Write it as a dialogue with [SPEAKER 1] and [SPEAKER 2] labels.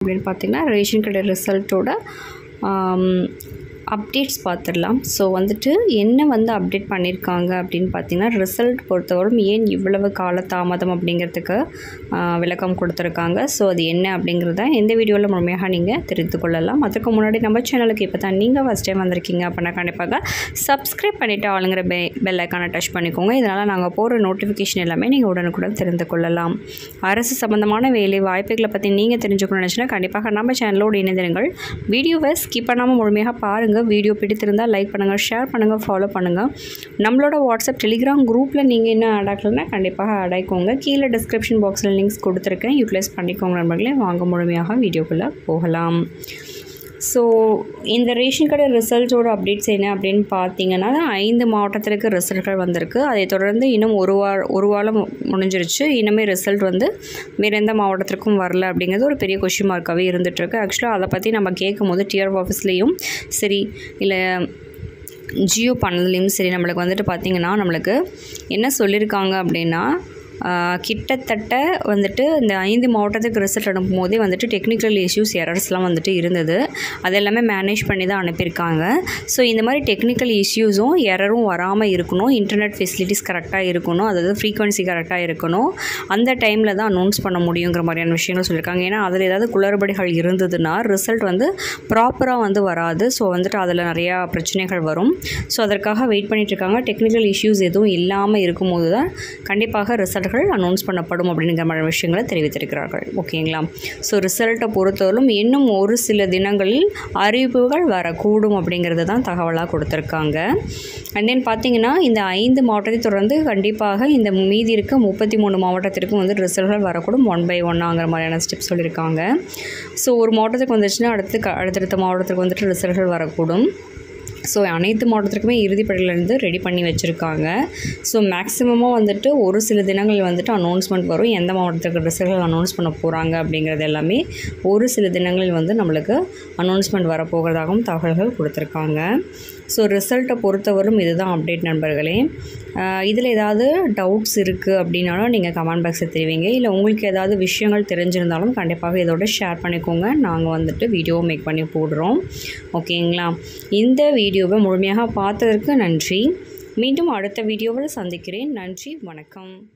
[SPEAKER 1] அப்படின்னு பார்த்தீங்கன்னா ரேஷன் கடை ரிசல்ட்டோட அப்டேட்ஸ் பார்த்துடலாம் ஸோ வந்துட்டு என்ன வந்து அப்டேட் பண்ணியிருக்காங்க அப்படின்னு பார்த்தீங்கன்னா ரிசல்ட் பொறுத்தவரைக்கும் ஏன் இவ்வளவு கால தாமதம் அப்படிங்கிறதுக்கு ஆஹ், விளக்கம் கொடுத்துருக்காங்க ஸோ அது என்ன அப்படிங்கிறத இந்த வீடியோவில் முழுமையாக நீங்கள் தெரிந்து கொள்ளலாம் அதுக்கு முன்னாடி நம்ம சேனலுக்கு இப்போ தான் நீங்கள் ஃபஸ்ட் டைம் வந்திருக்கீங்க அப்படின்னா கண்டிப்பாக சப்ஸ்கிரைப் பண்ணிவிட்டு ஆளுங்கிற பெ பெல் ஐக்கானை டச் பண்ணிக்கோங்க இதனால் நாங்கள் போகிற நோட்டிஃபிகேஷன் எல்லாமே நீங்கள் உடனுக்குடன் தெரிந்து கொள்ளலாம் அரசு சம்மந்தமான வேலை வாய்ப்புகளை பற்றி நீங்கள் தெரிஞ்சுக்கணும்னு நினச்சினா கண்டிப்பாக நம்ம சேனலோடு இணைந்திருங்கள் வீடியோவை ஸ்கிப் பண்ணாமல் முழுமையாக பாருங்கள் வீடியோ பிடித்திருந்தால் லைக் பண்ணுங்கள் ஷேர் பண்ணுங்கள் ஃபாலோ பண்ணுங்கள் நம்மளோட வாட்ஸ்அப் டெலிகிராம் குரூப்பில் நீங்கள் இன்னும் ஆட் ஆகலைன்னா கண்டிப்பாக ஆட் ஆயிக்கோங்க கீழே டிஸ்கிரிப்ஷன் பாக்ஸில் லிங்க்ஸ் கொடுத்துருக்கேன் யூட்டிலைஸ் பண்ணிக்கோங்க நண்பர்களே வாங்க முழுமையாக வீடியோக்குள்ளே போகலாம் ஸோ இந்த ரேஷன் கடை ரிசல்ட்டோட அப்டேட்ஸ் என்ன அப்படின்னு பார்த்தீங்கன்னா ஐந்து மாவட்டத்திற்கு ரிசல்ட்கள் வந்திருக்கு அதை தொடர்ந்து இன்னும் ஒரு வார ஒரு வாரம் முடிஞ்சிருச்சு இன்னுமே ரிசல்ட் வந்து வேறு எந்த மாவட்டத்திற்கும் வரல அப்படிங்கிறது ஒரு பெரிய கொஷின் மார்க்காகவே இருந்துகிட்ருக்கு ஆக்சுவலாக அதை பற்றி நம்ம கேட்கும் போது டிஆர் ஆஃபீஸ்லேயும் சரி இல்லை ஜியோ பண்ணதுலேயும் சரி நம்மளுக்கு வந்துட்டு பார்த்திங்கன்னா நம்மளுக்கு என்ன சொல்லியிருக்காங்க அப்படின்னா ஆஹ், கிட்டத்தட்ட வந்துட்டு இந்த ஐந்து மாவட்டத்துக்கு ரிசல்ட் அனுப்பும் போதே வந்துட்டு டெக்னிக்கல் இஷ்யூஸ் எரர்ஸ்லாம் வந்துட்டு இருந்தது அது எல்லாமே மேனேஜ் பண்ணி தான் அனுப்பியிருக்காங்க ஸோ இந்த மாதிரி டெக்னிக்கல் இஷ்யூஸும் எரரும் வராமல் இருக்கணும் இன்டர்நெட் ஃபெசிலிட்டிஸ் கரெக்டாக இருக்கணும் அதாவது ஃப்ரீக்வன்சி கரெக்டாக இருக்கணும் அந்த டைமில் தான் அனௌன்ஸ் பண்ண முடியுங்கிற மாதிரியான விஷயங்கள் சொல்லியிருக்காங்க ஏன்னா அதில் ஏதாவது குளறுபடிகள் இருந்ததுன்னா ரிசல்ட் வந்து ப்ராப்பராக வந்து வராது ஸோ வந்துட்டு அதில் நிறையா பிரச்சனைகள் வரும் ஸோ அதற்காக வெயிட் பண்ணிட்டு இருக்காங்க டெக்னிக்கல் இஷ்யூஸ் எதுவும் இல்லாமல் இருக்கும்போது தான் கண்டிப்பாக ரிசல்ட்கள் அனௌன்ஸ் பண்ணப்படும் அப்படிங்கிற மாதிரி விஷயங்களை தெரிவித்திருக்கிறார்கள் ஓகேங்களா ஸோ ரிசல்ட்டை பொறுத்தவரைக்கும் இன்னும் ஒரு சில தினங்களில் அறிவிப்புகள் வரக்கூடும் அப்படிங்கிறது தான் தகவலாக கொடுத்துருக்காங்க அண்ட் தென் பார்த்தீங்கன்னா இந்த ஐந்து மாவட்டத்தை தொடர்ந்து கண்டிப்பாக இந்த மீதி இருக்க முப்பத்தி மூணு மாவட்டத்திற்கும் வந்து ரிசல்ட்கள் வரக்கூடும் ஒன் பை ஒன்னாங்கிற மாதிரியான ஸ்டெப் சொல்லியிருக்காங்க ஸோ ஒரு மாவட்டத்துக்கு வந்துச்சுன்னா அடுத்து க- அடுத்தடுத்த மாவட்டத்துக்கு வந்துட்டு ரிசல்ட்கள் வரக்கூடும் ஸோ அனைத்து மாவட்டத்திற்குமே இறுதிப்படியிலேருந்து ரெடி பண்ணி வச்சுருக்காங்க ஸோ மேக்ஸிமமாக வந்துட்டு ஒரு சில தினங்கள் வந்துட்டு அனௌன்ஸ்மெண்ட் வரும் எந்த மாவட்டத்துக்கு ரிசல்ட் அனௌன்ஸ் பண்ண போகிறாங்க அப்படிங்கிறது எல்லாமே ஒரு சில தினங்களில் வந்து நம்மளுக்கு அனௌன்ஸ்மெண்ட் வரப்போகிறதாகவும் தகவல்கள் கொடுத்துருக்காங்க ஸோ ரிசல்ட்டை பொறுத்தவரைக்கும் இதுதான் அப்டேட் நண்பர்களே இதில் ஏதாவது டவுட்ஸ் இருக்குது அப்படின்னாலும் நீங்கள் கமெண்ட் பாக்ஸில் தெரிவிங்க இல்லை உங்களுக்கு ஏதாவது விஷயங்கள் தெரிஞ்சிருந்தாலும் கண்டிப்பாக இதோட ஷேர் பண்ணிக்கோங்க நாங்கள் வந்துட்டு வீடியோ மேக் பண்ணி போடுறோம் ஓகேங்களா இந்த வீடியோவை முழுமையாக பார்த்ததற்கு நன்றி மீண்டும் அடுத்த வீடியோவில் சந்திக்கிறேன் நன்றி வணக்கம்